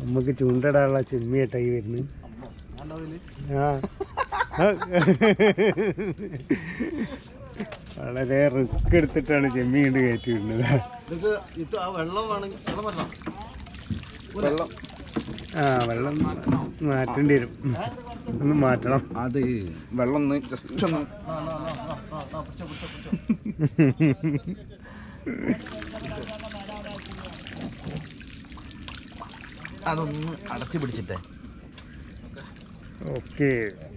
നമുക്ക് ചൂണ്ടടാനുള്ള ചെമ്മിയായിട്ടാ ഈ വരുന്നത് ആ ആ. വളരെ റിസ്ക് എടുത്തിട്ടാണ് ചെമ്മീൻ കൊണ്ട് കയറ്റി വിടുന്നത് ഇതൊക്കെ ഇത് ആ വെള്ളം വേണമെങ്കിൽ വെള്ളം വരണം വെള്ളം ആ വെള്ളം മാറ്റേണ്ടി വരും ഉം. ഒന്ന് മാറ്റണം അത് വെള്ളം ഒന്ന് ജസ്റ്റ് ഒന്ന് അതൊന്ന് അടച്ചു പിടിച്ചിട്ടേ ഓക്കെ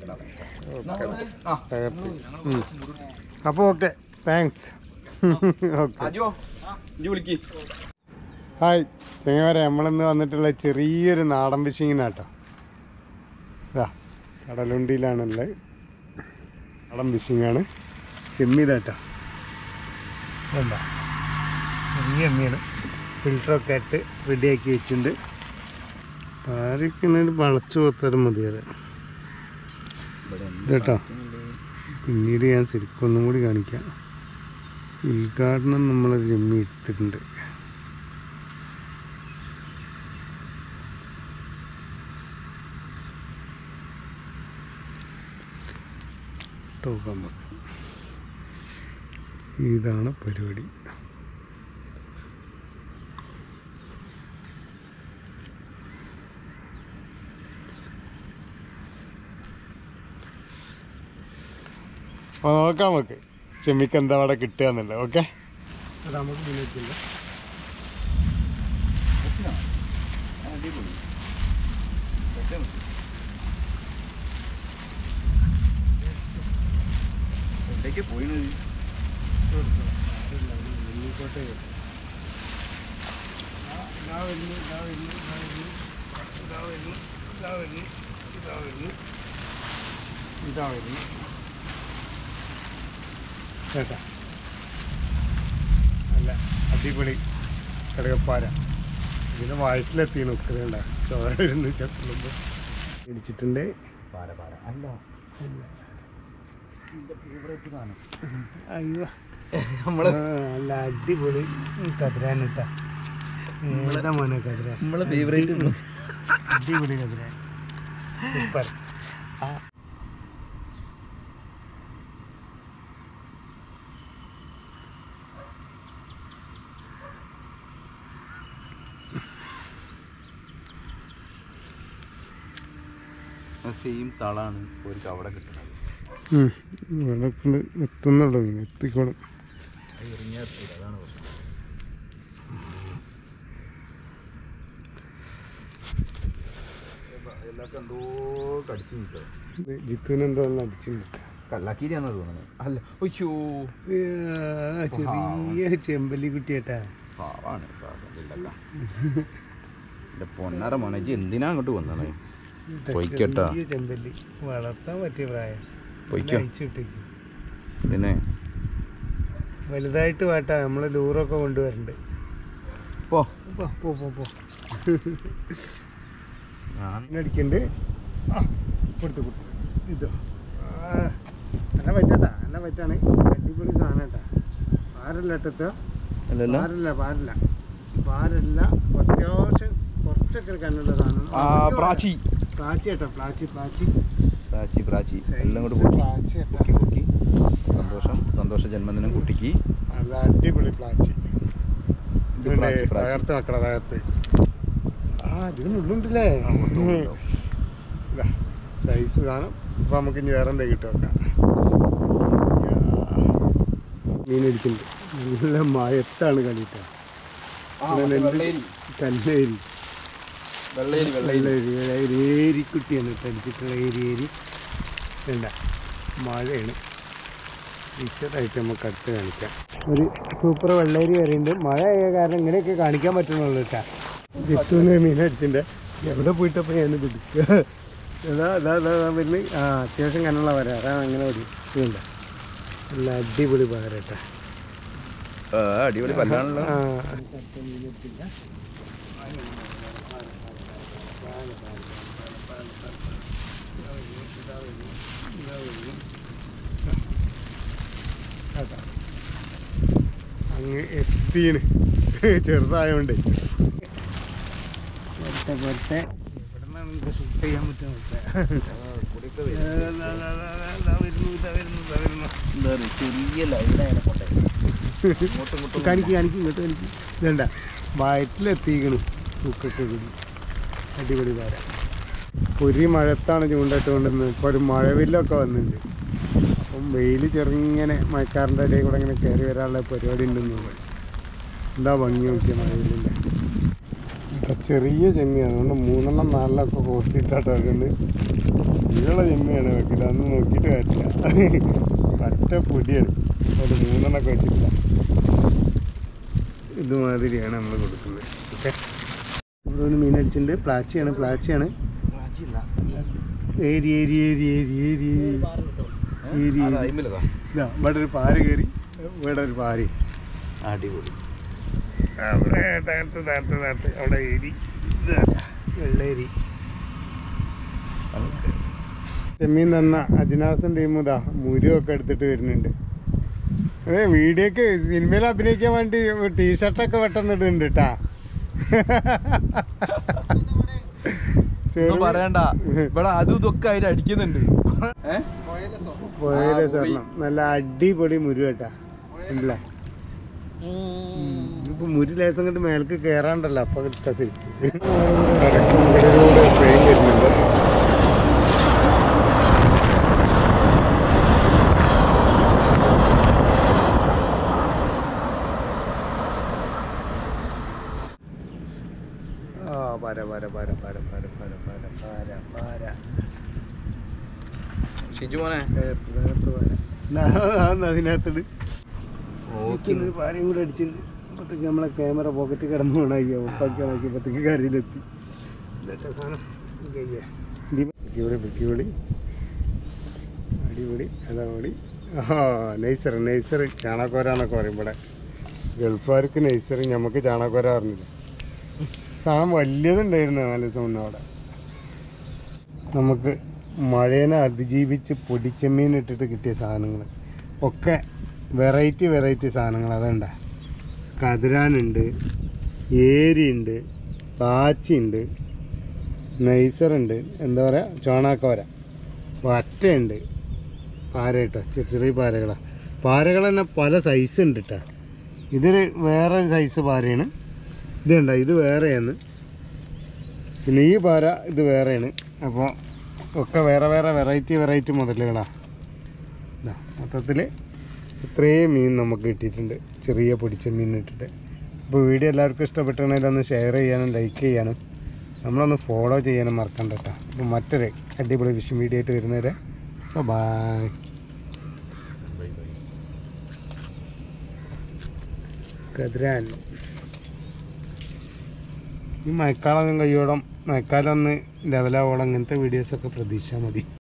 അപ്പോൾ ഓക്കെ താങ്ക്സ് ഓക്കെ അജോ ഇജ്ജ് വിളിക്ക് ഹായ് ചെങ്ങന്മാരെ നമ്മളിന്ന് വന്നിട്ടുള്ള ചെറിയൊരു നാടൻ ഫിഷിങ്ങിനാട്ടോ ഇതാ കടലുണ്ടിയിലാണുള്ളത് നാടൻ ഫിഷിങ്ങാണ് ചെമ്മീതാട്ടോ എന്താ ചെറിയ എമ്മിയാണ് ഫിൽറ്ററൊക്കെ ഇട്ട് റെഡിയാക്കി വെച്ചിട്ടുണ്ട് ആരൊക്കെ വളച്ചു കൊടുത്താലും മതിയാറ് ഇതേട്ടോ പിന്നീട് ഞാൻ ശരിക്കും ഒന്നും കൂടി കാണിക്കാം ഉദ്ഘാടനം നമ്മളൊരു ജമ്മി എടുത്തിട്ടുണ്ട് ടോക്കാൻ നമുക്ക് ഇതാണ് പരിപാടി അപ്പോൾ നോക്കാം നമുക്ക് ചെമ്മിക്ക് എന്താ അവിടെ കിട്ടുക എന്നല്ലേ ഓക്കെ അത് നമുക്ക് മുന്നിട്ടില്ല എവിടേക്ക് പോയിണത് ഇതാ വരുന്നു കേട്ടാ നല്ല അടിപൊളി കടകപ്പാര ഇതിന് വയറ്റിലെത്തി നിൽക്കുന്നുണ്ട ചോര ഇരുന്ന് ചത്തുമ്പോൾ ഇടിച്ചിട്ടുണ്ട് പാര പാര അല്ല അയ്യോ നമ്മള് ആ, നല്ല അടിപൊളി കതിരാനിട്ടാ ഏതാ മോനെ കതിരാൻ നമ്മളെ ഫേവറേറ്റ് അടിപൊളി കതിരാൻ സൂപ്പർ സെയിം തളാണ് ഒരു അവിടെ കിട്ടുന്നത് വെള്ളത്തിൽ എത്തുന്നുള്ളൂ മീൻ എത്തിക്കോളും അതാണ് പ്രശ്നം എല്ലാവർക്കും എന്തോ കടിച്ചു നിൽക്കുക ഇത് ജിത്തുവിന് എന്തോ ഒന്ന് അടിച്ചിട്ടുണ്ട് കള്ളാക്കിരിയാണെന്ന് തോന്നുന്നത് അല്ല ഒയ്യോ ആ, ചെറിയ ചെമ്പല്ലി കുട്ടിയേട്ടാ പാവാണ് പാവമില്ലക്ക എൻ്റെ പൊന്നാര മോനജി എന്തിനാ അങ്ങോട്ട് വന്നത് ഇതാ പൊയ്ക്കട്ടാ. ചെറിയ ചെമ്പല്ലി വളർത്താൻ പറ്റിയ പ്രായം പൊയ്ക്കോ. അയച്ചിട്ടേക്ക് പിന്നെ വലുതായിട്ട് വേട്ടാ നമ്മള് ലൂറൊക്കെ കൊണ്ടുവരണ്ട് പോ പോ പോ പോ പോ ഞാൻ അടിക്കണ്ട് ആ കൊടുത്തു കൊടുത്തു ഇതോ ആ, നല്ല പറ്റാട്ടാ നല്ല പറ്റാണ് അടിപൊളി സാധനം കേട്ടാ പാരല്ല കേട്ടോ അല്ലല്ലോ പാരല്ല പാരല്ല പാരല്ല അത്യാവശ്യം കുറച്ചൊക്കെ കണ്ണുള്ള സാധനം ആ പ്രാച്ചി പ്ലാച്ചി കേട്ടോ പ്ലാച്ചി പ്ലാച്ചി പ്രാച്ചി പ്രാച്ചി എല്ലാം കൂടെ Size പൊക്കി പ്ലാച്ചി കേട്ടോ പൊക്കി പൊക്കി സന്തോഷം സന്തോഷ ജന്മദിനം കുട്ടിക്ക് നല്ല അടിപൊളി പ്ലാച്ചി ഇത് പ്രാച്ചി പ്രാച്ചി തകർത്ത് മക്കളെ തകർത്ത് ആ ഇതിനുള്ളുണ്ടല്ലേ സൈസ് സാധനം അപ്പൊ നമുക്ക് ഇനി വേറെ എന്തെങ്കിലും കിട്ടും നോക്കാം മീൻ അടിക്കുന്നുണ്ട് നല്ല മയത്താണ് കളിട്ടാ കല്ലേരി വെള്ളേരി വെള്ളേരി വെള്ളേരി ഏരിക്കുട്ടിയാണ് കേട്ടോ അടിച്ചിട്ടുള്ള ഏരി ഏരി വേണ്ട മഴയാണ് വിശദമായിട്ട് നമുക്ക് അടുത്ത് കാണിക്കാം ഒരു സൂപ്പർ വെള്ളേരി വരുന്നുണ്ട് മഴ ആയ കാരണം ഇങ്ങനെയൊക്കെ കാണിക്കാൻ പറ്റുന്നുള്ളൂ കേട്ടാ ജിത്തുവിന് മീൻ അടിച്ചിട്ടുണ്ട് എവിടെ പോയിട്ടപ്പോൾ ഞാൻ പിടിക്കുക അതാ അതാ അതാ അതാ വരുന്നത് ആ അത്യാവശ്യം കനുള്ള വരാം അതാണ് അങ്ങനെ ഒരു ഇതുണ്ട് നല്ല അടിപൊളി പകരം കേട്ടാ അടിപൊളി പല്ലാണല്ലോ ആ അതാ. അങ്ങ് എത്തീണ് ചെറുതായോണ്ട് പോരട്ടെ പോരട്ടെ ഇവിടെ നിന്നാണ് നമുക്ക് ഷൂട്ട് ചെയ്യാൻ പറ്റുക ചെറിയ ലൈനാണ് കൊണ്ടേ ഇങ്ങോട്ടും ഇങ്ങോട്ടും കാണിക്ക് കാണിക്ക് ഇങ്ങോട്ട് കാണിക്ക് ഇതണ്ട വയറ്റിലെത്തിക്കണ് ഉക്കൊക്കെ കൂടി അടിപൊളി പാര ഒരു മഴത്താണ് ചൂണ്ടിട്ട് കൊണ്ടുവന്നത് ഇപ്പോൾ ഒരു മഴവില്ലൊക്കെ വന്നിട്ടുണ്ട് അപ്പം വെയിൽ ചെറുങ്ങനെ മഴക്കാറിൻ്റെ ഇടയിൽ കൂടെ ഇങ്ങനെ കയറി വരാനുള്ള പരിപാടി ഉണ്ടെന്ന് തോന്നുന്നു എന്താ ഭംഗി നോക്കിയ മഴവില്ലിൻ്റെ ഇപ്പം ചെറിയ ചെമ്മി അതുകൊണ്ട് മൂന്നെണ്ണം നാലെണ്ണമൊക്കെ കോർത്തിട്ടാട്ടോ വെക്കുന്നത് ഇതിലുള്ള ചെമ്മിയാണ് വെക്കില്ല അന്ന് നോക്കിയിട്ട് കാര്യമില്ല പറ്റ പൊടിയാണ് അത് മൂന്നെണ്ണമൊക്കെ വെച്ചിട്ടില്ല ഇതുമാതിരിയാണ് നമ്മൾ കൊടുക്കുന്നത് ഓക്കെ ഇവിടെ ഒരു മീൻ അടിച്ചിട്ടുണ്ട് പ്ലാച്ചിയാണ് പ്ലാച്ചിയാണ് ഏരി ഏരി ഏരി ഏരി ഏരി ഏരി അത് അയിമില്ലതാ ഇതാ ഇവിടെ ഒരു പാര കയറി ഇവിടെ ഒരു പാര അടിപൊളി അവിടെ തകർത്ത് തകർത്ത് തകർത്ത് അവിടെ ഏരി ഇതാ വെള്ളേരി ചെമ്മീൻ തന്ന അജിനാസൻ ടീം ഇതാ മുരുവൊക്കെ എടുത്തിട്ട് വരുന്നുണ്ട് അതെ വീഡിയോക്ക് സിനിമയിൽ അഭിനയിക്കാൻ വേണ്ടി ടീഷർട്ടൊക്കെ വെട്ടുന്നിട്ടുണ്ട് കേട്ടാ ഒന്നും പറയണ്ട ഇവിടെ അതും ഇതൊക്കെ അതിൽ അടിക്കുന്നുണ്ട് ഏ? പോയാലെ സ്വർണം നല്ല അടിപൊളി മുരു കേട്ടാ ഉണ്ടല്ലേ ഇപ്പൊ മുരി ലേസം കണ്ട് മേലേക്ക് കേറാണ്ടല്ലോ അപ്പൊ കിട്ടാ ശരിക്കും ട്രെയിൻ വരുന്നുണ്ട് ആ പാര പാര പാര പാര പാര പാര പാര പാര പാര ഷിജു മോനെ നേരത്തെ നേരത്തെ പാര ഞാൻ അതിനകത്തിട്ട് ഒരു പാരയും കൂടെ അടിച്ചിട്ടുണ്ട് അപ്പോഴത്തേക്ക് നമ്മളെ ക്യാമറ പോക്കറ്റ് കിടന്നു പോണായി ഉപ്പാക്കി നോക്കിയപ്പോഴത്തേക്ക് കരയിലെത്തി ഇതട്ടെ സാധനം കയ്യേ പൊക്കിവിളി പൊക്കിവിളി അടിപൊളി അതാ പൊടി ആ നൈസർ നൈസർ ചാണകോരാന്നൊക്കെ പറയും ഇവിടെ ഗൾഫുകാർക്ക് നൈസർ നമുക്ക് ചാണകോര പറഞ്ഞില്ല സാധനം വലിയതുണ്ടായിരുന്നു നാല് ദിവസം മുന്നേ അവിടെ നമുക്ക് മഴേനെ അതിജീവിച്ച് പൊടിച്ചെമ്മീൻ ഇട്ടിട്ട് കിട്ടിയ സാധനങ്ങൾ ഒക്കെ വെറൈറ്റി വെറൈറ്റി സാധനങ്ങൾ അതുണ്ട കതിരാനുണ്ട് ഏരിയുണ്ട് പാച്ചിയുണ്ട് നൈസറുണ്ട് എന്താ പറയുക ചോണാക്കോര വറ്റയുണ്ട് പാര കേട്ടോ ചെറിയ ചെറിയ പാരകളാണ് പാരകൾ തന്നെ പല സൈസ് ഉണ്ട് കേട്ടോ ഇതൊരു വേറെ സൈസ് പാരയാണ് ഇത് കണ്ടോ ഇത് വേറെയാണ് പിന്നെ ഈ പാര ഇത് വേറെയാണ് അപ്പോൾ ഒക്കെ വേറെ വേറെ വെറൈറ്റി വെറൈറ്റി മുതലുകളാണ് ഇതാ മൊത്തത്തിൽ ഇത്രയും മീൻ നമുക്ക് കിട്ടിയിട്ടുണ്ട് ചെറിയ പൊടിച്ച മീൻ ഇട്ടിട്ട് അപ്പോൾ വീഡിയോ എല്ലാവർക്കും ഇഷ്ടപ്പെട്ടുണ്ടെങ്കിൽ ഒന്ന് ഷെയർ ചെയ്യാനും ലൈക്ക് ചെയ്യാനും നമ്മളൊന്ന് ഫോളോ ചെയ്യാനും മറക്കണ്ട കേട്ടോ അപ്പോൾ മറ്റൊരു അടിപൊളി വിഷു വീഡിയോ ആയിട്ട് വരുന്നവരെ ബായ് കതിരാൻ ഈ മഴക്കാലം കയ്യോളം മഴക്കാലം ഒന്ന് ലെവലാവോളം അങ്ങനത്തെ വീഡിയോസൊക്കെ പ്രതീക്ഷിച്ചാൽ മതി